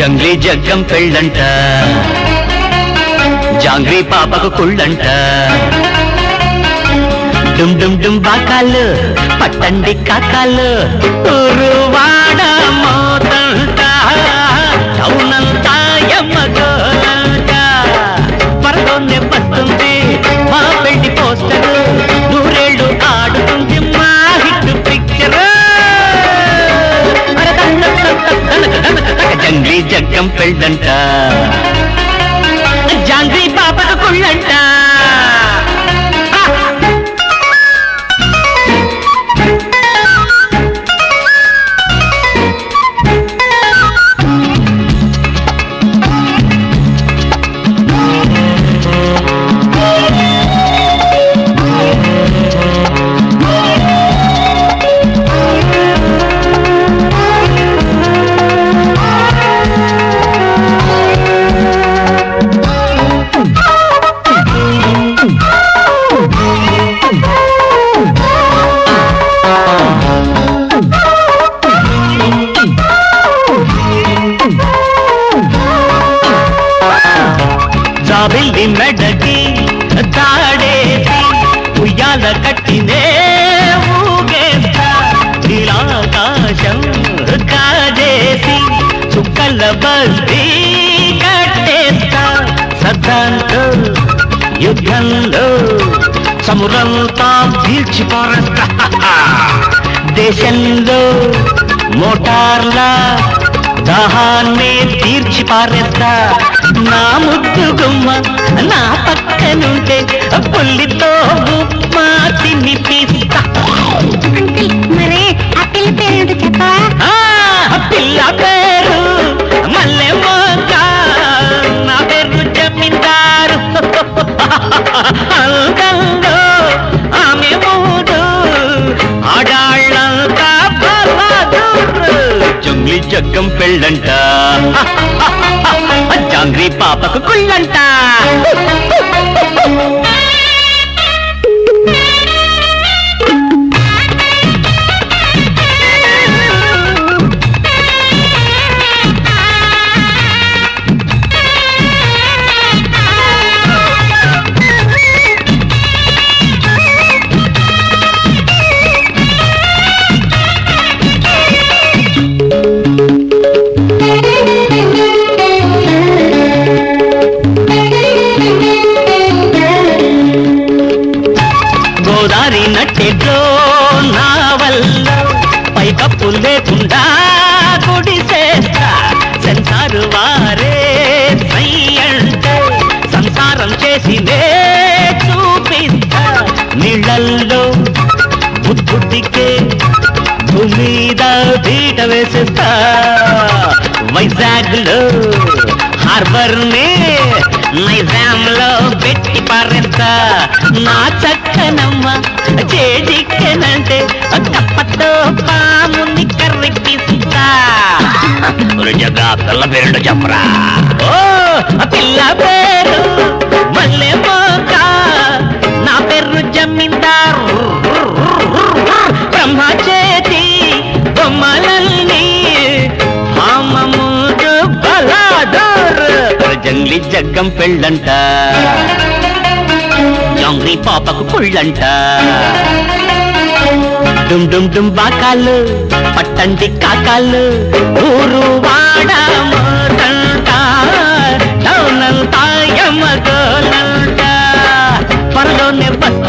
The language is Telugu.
జంగ్లీ జగ్గం పెళ్ళంట జాంగ్రీ పాపకు కుళ్ళంట డుమ్ డుమ్ డుమ్ బాకాలు పట్టండి కాకాలు ఊరువాడ మోతంట టౌనంతా ఎమ్మగోలంట త్వరలోనే వస్తుంది మా పెళ్లి పోస్టర్ నూరేళ్ళు ఆడుతుంది మా హిట్ పిక్చర్ జంగ్లీ జగ్గం పెళ్ళంట జాంగ్రీ పాపకు కుళ్ళంట జాబిల్లి మెడకి తాడేసి ఉయ్యాల కట్టినే ఊగేస్తా నీలాకాశం కాజేసి చుక్కల బల్లి కట్టేస్తా సద్దాంతో యుద్ధంలో సమురంతా పీల్చిపారేస్తా దేశంలో మోటార్ల దాహాన్ని తీర్చి పారేస్తా నా ముద్దు గుమ్మ నా పక్కనుంటే పుల్లితో ఉప్మా తినిపిస్తా అంకుల్ మరే ఆ పిల్ల పేరేంటో చెప్పవా ఆ, పిల్ల పేరు మల్లె మోక నా పేరు జమీందారు అందంలో ఆమె మూడు ఆడాళ్ళంతా బలాదూరు జంగ్లీ జగ్గం పెళ్ళంట జాంగ్రీ పాపకు కుళ్ళంట గోదారి నట్టెట్లో నా వల్ల పైకప్పు లేకుండా గుడిసేస్తా సెన్సారు వారే సై అంటే సంసారం చేసి నే చూపిస్తా నీళ్ళల్లో బుద్ధుడికే భూమి మీద బీట వేసేస్తా వైజాగ్ లో హార్బర్ ని నైజాం లో పెట్టి పారేస్తా నా చక్కనమ్మ చేజిక్కనంటే కప్పతో పాముని కర్రెక్కిస్తా జగా పిల్ల పేరుంటో చెప్పరా ఓ ఆ పిల్ల పేరు మల్లె మోక నా పేరు జమీందారు బ్రహ్మ చేతి బొమ్మలన్నీ భామముడు బలాదూర్ జంగ్లీ జగ్గం పెళ్ళంట జంగ్లీ పాపకు పుళ్ళంట డుమ్ డుమ్ డుమ్ బాకాలు పట్టండి కాకాలు ఊరు వాడ మోతంట టౌనంతా యమగోలంట త్వరలోనే వస్తుంది